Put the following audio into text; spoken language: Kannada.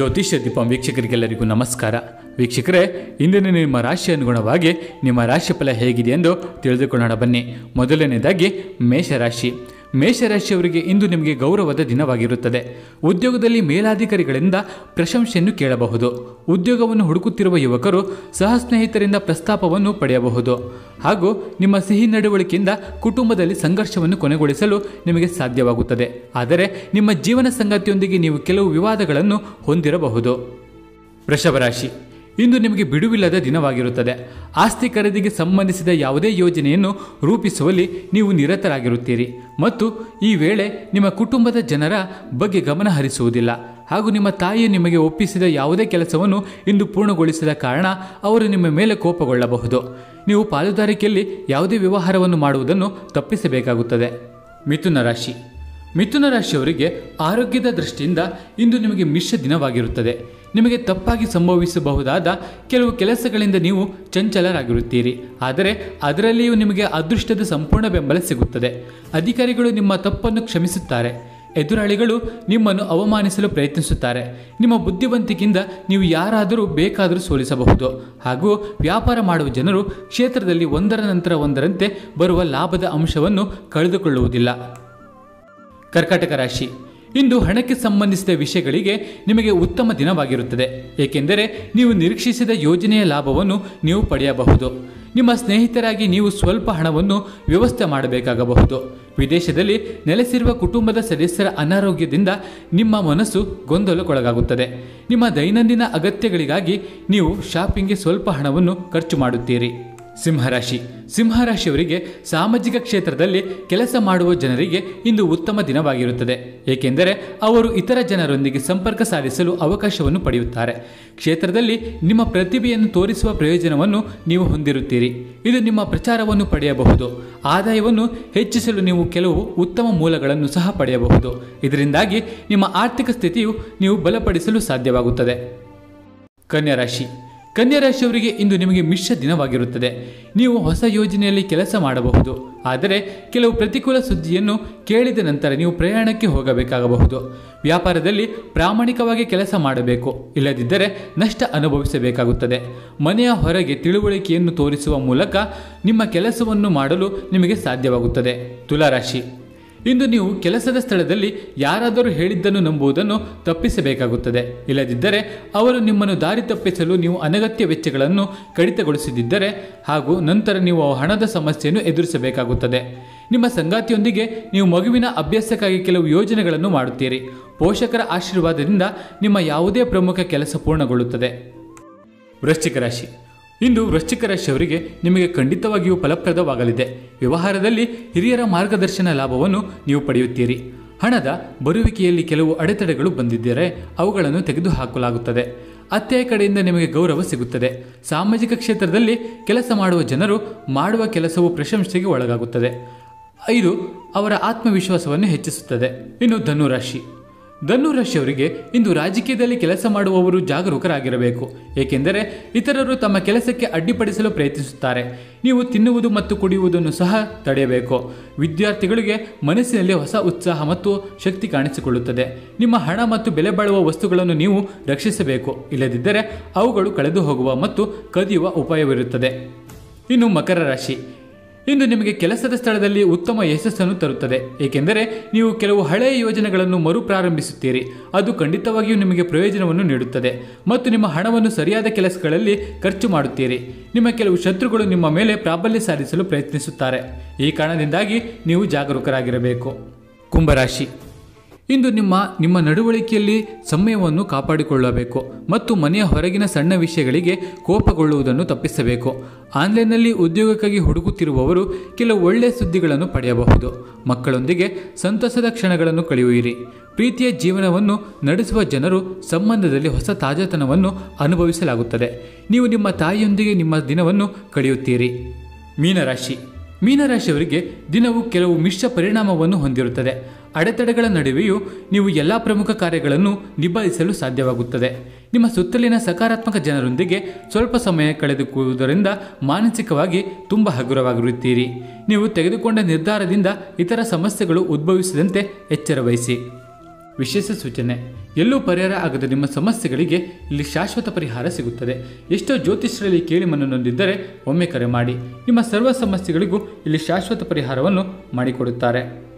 ಜ್ಯೋತಿಷ್ಯ ದೀಪಂ ವೀಕ್ಷಕರಿಗೆಲ್ಲರಿಗೂ ನಮಸ್ಕಾರ ವೀಕ್ಷಕರೇ ಇಂದಿನ ನಿಮ್ಮ ರಾಶಿ ಅನುಗುಣವಾಗಿ ನಿಮ್ಮ ರಾಶಿ ಫಲ ಹೇಗಿದೆ ಎಂದು ತಿಳಿದುಕೊಳ್ಳೋಣ ಬನ್ನಿ ಮೊದಲನೇದಾಗಿ ಮೇಷರಾಶಿ ಮೇಷರಾಶಿಯವರಿಗೆ ಇಂದು ನಿಮಗೆ ಗೌರವದ ದಿನವಾಗಿರುತ್ತದೆ ಉದ್ಯೋಗದಲ್ಲಿ ಮೇಲಾಧಿಕಾರಿಗಳಿಂದ ಪ್ರಶಂಸೆಯನ್ನು ಕೇಳಬಹುದು ಉದ್ಯೋಗವನ್ನು ಹುಡುಕುತ್ತಿರುವ ಯುವಕರು ಸಹ ಸ್ನೇಹಿತರಿಂದ ಪ್ರಸ್ತಾಪವನ್ನು ಪಡೆಯಬಹುದು ಹಾಗೂ ನಿಮ್ಮ ಸಿಹಿ ನಡವಳಿಕೆಯಿಂದ ಕುಟುಂಬದಲ್ಲಿ ಸಂಘರ್ಷವನ್ನು ಕೊನೆಗೊಳಿಸಲು ನಿಮಗೆ ಸಾಧ್ಯವಾಗುತ್ತದೆ ಆದರೆ ನಿಮ್ಮ ಜೀವನ ಸಂಗಾತಿಯೊಂದಿಗೆ ನೀವು ಕೆಲವು ವಿವಾದಗಳನ್ನು ಹೊಂದಿರಬಹುದು ವೃಷಭ ರಾಶಿ ಇಂದು ನಿಮಗೆ ಬಿಡುವಿಲ್ಲದ ದಿನವಾಗಿರುತ್ತದೆ ಆಸ್ತಿ ಖರೀದಿಗೆ ಸಂಬಂಧಿಸಿದ ಯಾವುದೇ ಯೋಜನೆಯನ್ನು ರೂಪಿಸುವಲ್ಲಿ ನೀವು ನಿರತರಾಗಿರುತ್ತೀರಿ ಮತ್ತು ಈ ವೇಳೆ ನಿಮ್ಮ ಕುಟುಂಬದ ಜನರ ಬಗ್ಗೆ ಗಮನ ಹರಿಸುವುದಿಲ್ಲ ಹಾಗೂ ನಿಮ್ಮ ತಾಯಿಯು ನಿಮಗೆ ಒಪ್ಪಿಸಿದ ಯಾವುದೇ ಕೆಲಸವನ್ನು ಇಂದು ಪೂರ್ಣಗೊಳಿಸಿದ ಕಾರಣ ಅವರು ನಿಮ್ಮ ಮೇಲೆ ಕೋಪಗೊಳ್ಳಬಹುದು ನೀವು ಪಾಲುದಾರಿಕೆಯಲ್ಲಿ ಯಾವುದೇ ವ್ಯವಹಾರವನ್ನು ಮಾಡುವುದನ್ನು ತಪ್ಪಿಸಬೇಕಾಗುತ್ತದೆ ಮಿಥುನ ರಾಶಿ ಮಿಥುನ ರಾಶಿಯವರಿಗೆ ಆರೋಗ್ಯದ ದೃಷ್ಟಿಯಿಂದ ಇಂದು ನಿಮಗೆ ಮಿಶ್ರ ದಿನವಾಗಿರುತ್ತದೆ ನಿಮಗೆ ತಪ್ಪಾಗಿ ಸಂಭವಿಸಬಹುದಾದ ಕೆಲವು ಕೆಲಸಗಳಿಂದ ನೀವು ಚಂಚಲರಾಗಿರುತ್ತೀರಿ ಆದರೆ ಅದರಲ್ಲಿಯೂ ನಿಮಗೆ ಅದೃಷ್ಟದ ಸಂಪೂರ್ಣ ಬೆಂಬಲ ಸಿಗುತ್ತದೆ ಅಧಿಕಾರಿಗಳು ನಿಮ್ಮ ತಪ್ಪನ್ನು ಕ್ಷಮಿಸುತ್ತಾರೆ ಎದುರಾಳಿಗಳು ನಿಮ್ಮನ್ನು ಅವಮಾನಿಸಲು ಪ್ರಯತ್ನಿಸುತ್ತಾರೆ ನಿಮ್ಮ ಬುದ್ಧಿವಂತಿಕೆಯಿಂದ ನೀವು ಯಾರಾದರೂ ಬೇಕಾದರೂ ಸೋಲಿಸಬಹುದು ಹಾಗೂ ವ್ಯಾಪಾರ ಮಾಡುವ ಜನರು ಕ್ಷೇತ್ರದಲ್ಲಿ ಒಂದರ ನಂತರ ಒಂದರಂತೆ ಬರುವ ಲಾಭದ ಅಂಶವನ್ನು ಕಳೆದುಕೊಳ್ಳುವುದಿಲ್ಲ ಕರ್ಕಾಟಕ ರಾಶಿ ಇಂದು ಹಣಕ್ಕೆ ಸಂಬಂಧಿಸಿದ ವಿಷಯಗಳಿಗೆ ನಿಮಗೆ ಉತ್ತಮ ದಿನವಾಗಿರುತ್ತದೆ ಏಕೆಂದರೆ ನೀವು ನಿರೀಕ್ಷಿಸಿದ ಯೋಜನೆಯ ಲಾಭವನ್ನು ನೀವು ಪಡೆಯಬಹುದು ನಿಮ್ಮ ಸ್ನೇಹಿತರಾಗಿ ನೀವು ಸ್ವಲ್ಪ ಹಣವನ್ನು ವ್ಯವಸ್ಥೆ ಮಾಡಬೇಕಾಗಬಹುದು ವಿದೇಶದಲ್ಲಿ ನೆಲೆಸಿರುವ ಕುಟುಂಬದ ಸದಸ್ಯರ ಅನಾರೋಗ್ಯದಿಂದ ನಿಮ್ಮ ಮನಸ್ಸು ಗೊಂದಲಕ್ಕೊಳಗಾಗುತ್ತದೆ ನಿಮ್ಮ ದೈನಂದಿನ ಅಗತ್ಯಗಳಿಗಾಗಿ ನೀವು ಶಾಪಿಂಗ್ಗೆ ಸ್ವಲ್ಪ ಹಣವನ್ನು ಖರ್ಚು ಮಾಡುತ್ತೀರಿ ಸಿಂಹರಾಶಿ ಸಿಂಹರಾಶಿಯವರಿಗೆ ಸಾಮಾಜಿಕ ಕ್ಷೇತ್ರದಲ್ಲಿ ಕೆಲಸ ಮಾಡುವ ಜನರಿಗೆ ಇಂದು ಉತ್ತಮ ದಿನವಾಗಿರುತ್ತದೆ ಏಕೆಂದರೆ ಅವರು ಇತರ ಜನರೊಂದಿಗೆ ಸಂಪರ್ಕ ಸಾಧಿಸಲು ಅವಕಾಶವನ್ನು ಪಡೆಯುತ್ತಾರೆ ಕ್ಷೇತ್ರದಲ್ಲಿ ನಿಮ್ಮ ಪ್ರತಿಭೆಯನ್ನು ತೋರಿಸುವ ಪ್ರಯೋಜನವನ್ನು ನೀವು ಹೊಂದಿರುತ್ತೀರಿ ಇದು ನಿಮ್ಮ ಪ್ರಚಾರವನ್ನು ಪಡೆಯಬಹುದು ಆದಾಯವನ್ನು ಹೆಚ್ಚಿಸಲು ನೀವು ಕೆಲವು ಉತ್ತಮ ಮೂಲಗಳನ್ನು ಸಹ ಪಡೆಯಬಹುದು ಇದರಿಂದಾಗಿ ನಿಮ್ಮ ಆರ್ಥಿಕ ಸ್ಥಿತಿಯು ನೀವು ಬಲಪಡಿಸಲು ಸಾಧ್ಯವಾಗುತ್ತದೆ ಕನ್ಯಾ ರಾಶಿ ಕನ್ಯಾ ರಾಶಿಯವರಿಗೆ ಇಂದು ನಿಮಗೆ ಮಿಶ್ರ ದಿನವಾಗಿರುತ್ತದೆ ನೀವು ಹೊಸ ಯೋಜನೆಯಲ್ಲಿ ಕೆಲಸ ಮಾಡಬಹುದು ಆದರೆ ಕೆಲವು ಪ್ರತಿಕೂಲ ಸುದ್ದಿಯನ್ನು ಕೇಳಿದ ನಂತರ ನೀವು ಪ್ರಯಾಣಕ್ಕೆ ಹೋಗಬೇಕಾಗಬಹುದು ವ್ಯಾಪಾರದಲ್ಲಿ ಪ್ರಾಮಾಣಿಕವಾಗಿ ಕೆಲಸ ಮಾಡಬೇಕು ಇಲ್ಲದಿದ್ದರೆ ನಷ್ಟ ಅನುಭವಿಸಬೇಕಾಗುತ್ತದೆ ಮನೆಯ ಹೊರಗೆ ತಿಳುವಳಿಕೆಯನ್ನು ತೋರಿಸುವ ಮೂಲಕ ನಿಮ್ಮ ಕೆಲಸವನ್ನು ಮಾಡಲು ನಿಮಗೆ ಸಾಧ್ಯವಾಗುತ್ತದೆ ತುಲಾರಾಶಿ ಇಂದು ನೀವು ಕೆಲಸದ ಸ್ಥಳದಲ್ಲಿ ಯಾರಾದರೂ ಹೇಳಿದ್ದನ್ನು ನಂಬುವುದನ್ನು ತಪ್ಪಿಸಬೇಕಾಗುತ್ತದೆ ಇಲ್ಲದಿದ್ದರೆ ಅವರು ನಿಮ್ಮನ್ನು ದಾರಿ ತಪ್ಪಿಸಲು ನೀವು ಅನಗತ್ಯ ವೆಚ್ಚಗಳನ್ನು ಕಡಿತಗೊಳಿಸದಿದ್ದರೆ ಹಾಗೂ ನಂತರ ನೀವು ಹಣದ ಸಮಸ್ಯೆಯನ್ನು ಎದುರಿಸಬೇಕಾಗುತ್ತದೆ ನಿಮ್ಮ ಸಂಗಾತಿಯೊಂದಿಗೆ ನೀವು ಮಗುವಿನ ಅಭ್ಯಾಸಕ್ಕಾಗಿ ಕೆಲವು ಯೋಜನೆಗಳನ್ನು ಮಾಡುತ್ತೀರಿ ಪೋಷಕರ ಆಶೀರ್ವಾದದಿಂದ ನಿಮ್ಮ ಯಾವುದೇ ಪ್ರಮುಖ ಕೆಲಸ ಪೂರ್ಣಗೊಳ್ಳುತ್ತದೆ ವೃಶ್ಚಿಕ ರಾಶಿ ಇಂದು ವೃಶ್ಚಿಕ ರಾಶಿಯವರಿಗೆ ನಿಮಗೆ ಖಂಡಿತವಾಗಿಯೂ ಫಲಪ್ರದವಾಗಲಿದೆ ವ್ಯವಹಾರದಲ್ಲಿ ಹಿರಿಯರ ಮಾರ್ಗದರ್ಶನ ಲಾಭವನ್ನು ನೀವು ಪಡೆಯುತ್ತೀರಿ ಹಣದ ಬರುವಿಕೆಯಲ್ಲಿ ಕೆಲವು ಅಡೆತಡೆಗಳು ಬಂದಿದ್ದರೆ ಅವುಗಳನ್ನು ತೆಗೆದುಹಾಕಲಾಗುತ್ತದೆ ಅತ್ತೆಯ ಕಡೆಯಿಂದ ನಿಮಗೆ ಗೌರವ ಸಿಗುತ್ತದೆ ಸಾಮಾಜಿಕ ಕ್ಷೇತ್ರದಲ್ಲಿ ಕೆಲಸ ಮಾಡುವ ಜನರು ಮಾಡುವ ಕೆಲಸವು ಪ್ರಶಂಸೆಗೆ ಒಳಗಾಗುತ್ತದೆ ಇದು ಅವರ ಆತ್ಮವಿಶ್ವಾಸವನ್ನು ಹೆಚ್ಚಿಸುತ್ತದೆ ಇನ್ನು ಧನುರಾಶಿ ಧನುರಾಶಿಯವರಿಗೆ ಇಂದು ರಾಜಕೀಯದಲ್ಲಿ ಕೆಲಸ ಮಾಡುವವರು ಜಾಗರೂಕರಾಗಿರಬೇಕು ಏಕೆಂದರೆ ಇತರರು ತಮ್ಮ ಕೆಲಸಕ್ಕೆ ಅಡ್ಡಿಪಡಿಸಲು ಪ್ರಯತ್ನಿಸುತ್ತಾರೆ ನೀವು ತಿನ್ನುವುದು ಮತ್ತು ಕುಡಿಯುವುದನ್ನು ಸಹ ತಡೆಯಬೇಕು ವಿದ್ಯಾರ್ಥಿಗಳಿಗೆ ಮನಸ್ಸಿನಲ್ಲಿ ಹೊಸ ಉತ್ಸಾಹ ಮತ್ತು ಶಕ್ತಿ ಕಾಣಿಸಿಕೊಳ್ಳುತ್ತದೆ ನಿಮ್ಮ ಹಣ ಮತ್ತು ಬೆಲೆ ಬಾಳುವ ವಸ್ತುಗಳನ್ನು ನೀವು ರಕ್ಷಿಸಬೇಕು ಇಲ್ಲದಿದ್ದರೆ ಅವುಗಳು ಕಳೆದು ಹೋಗುವ ಮತ್ತು ಕದಿಯುವ ಉಪಾಯವಿರುತ್ತದೆ ಇನ್ನು ಮಕರ ರಾಶಿ ಇಂದು ನಿಮಗೆ ಕೆಲಸದ ಸ್ಥಳದಲ್ಲಿ ಉತ್ತಮ ಯಶಸ್ಸನ್ನು ತರುತ್ತದೆ ಏಕೆಂದರೆ ನೀವು ಕೆಲವು ಹಳೆಯ ಯೋಜನೆಗಳನ್ನು ಮರುಪ್ರಾರಂಭಿಸುತ್ತೀರಿ ಅದು ಖಂಡಿತವಾಗಿಯೂ ನಿಮಗೆ ಪ್ರಯೋಜನವನ್ನು ನೀಡುತ್ತದೆ ಮತ್ತು ನಿಮ್ಮ ಹಣವನ್ನು ಸರಿಯಾದ ಕೆಲಸಗಳಲ್ಲಿ ಖರ್ಚು ಮಾಡುತ್ತೀರಿ ನಿಮ್ಮ ಕೆಲವು ಶತ್ರುಗಳು ನಿಮ್ಮ ಮೇಲೆ ಪ್ರಾಬಲ್ಯ ಸಾಧಿಸಲು ಪ್ರಯತ್ನಿಸುತ್ತಾರೆ ಈ ಕಾರಣದಿಂದಾಗಿ ನೀವು ಜಾಗರೂಕರಾಗಿರಬೇಕು ಕುಂಭರಾಶಿ ಇಂದು ನಿಮ್ಮ ನಿಮ್ಮ ನಡವಳಿಕೆಯಲ್ಲಿ ಸಮಯವನ್ನು ಕಾಪಾಡಿಕೊಳ್ಳಬೇಕು ಮತ್ತು ಮನೆಯ ಹೊರಗಿನ ಸಣ್ಣ ವಿಷಯಗಳಿಗೆ ಕೋಪಗೊಳ್ಳುವುದನ್ನು ತಪ್ಪಿಸಬೇಕು ಆನ್ಲೈನ್ನಲ್ಲಿ ಉದ್ಯೋಗಕ್ಕಾಗಿ ಹುಡುಕುತ್ತಿರುವವರು ಕೆಲವು ಒಳ್ಳೆಯ ಸುದ್ದಿಗಳನ್ನು ಪಡೆಯಬಹುದು ಮಕ್ಕಳೊಂದಿಗೆ ಸಂತಸದ ಕ್ಷಣಗಳನ್ನು ಕಳೆಯುವಿರಿ ಪ್ರೀತಿಯ ಜೀವನವನ್ನು ನಡೆಸುವ ಜನರು ಸಂಬಂಧದಲ್ಲಿ ಹೊಸ ತಾಜಾತನವನ್ನು ಅನುಭವಿಸಲಾಗುತ್ತದೆ ನೀವು ನಿಮ್ಮ ತಾಯಿಯೊಂದಿಗೆ ನಿಮ್ಮ ದಿನವನ್ನು ಕಳೆಯುತ್ತೀರಿ ಮೀನರಾಶಿ ಮೀನರಾಶಿಯವರಿಗೆ ದಿನವು ಕೆಲವು ಮಿಶ್ರ ಪರಿಣಾಮವನ್ನು ಹೊಂದಿರುತ್ತದೆ ಅಡೆತಡೆಗಳ ನಡುವೆಯೂ ನೀವು ಎಲ್ಲ ಪ್ರಮುಖ ಕಾರ್ಯಗಳನ್ನು ನಿಭಾಯಿಸಲು ಸಾಧ್ಯವಾಗುತ್ತದೆ ನಿಮ್ಮ ಸುತ್ತಲಿನ ಸಕಾರಾತ್ಮಕ ಜನರೊಂದಿಗೆ ಸ್ವಲ್ಪ ಸಮಯ ಕಳೆದುಕೊಳ್ಳುವುದರಿಂದ ಮಾನಸಿಕವಾಗಿ ತುಂಬ ಹಗುರವಾಗಿರುತ್ತೀರಿ ನೀವು ತೆಗೆದುಕೊಂಡ ನಿರ್ಧಾರದಿಂದ ಇತರ ಸಮಸ್ಯೆಗಳು ಉದ್ಭವಿಸದಂತೆ ಎಚ್ಚರ ವಹಿಸಿ ವಿಶೇಷ ಸೂಚನೆ ಎಲ್ಲೂ ಪರಿಹಾರ ಆಗದ ನಿಮ್ಮ ಸಮಸ್ಯೆಗಳಿಗೆ ಇಲ್ಲಿ ಶಾಶ್ವತ ಪರಿಹಾರ ಸಿಗುತ್ತದೆ ಎಷ್ಟೋ ಜ್ಯೋತಿಷ್ಯರಲ್ಲಿ ಕೇಳಿ ಮನ ನೊಂದಿದ್ದರೆ ಒಮ್ಮೆ ಕರೆ ಮಾಡಿ ನಿಮ್ಮ ಸರ್ವ ಸಮಸ್ಯೆಗಳಿಗೂ ಇಲ್ಲಿ ಶಾಶ್ವತ ಪರಿಹಾರವನ್ನು ಮಾಡಿಕೊಡುತ್ತಾರೆ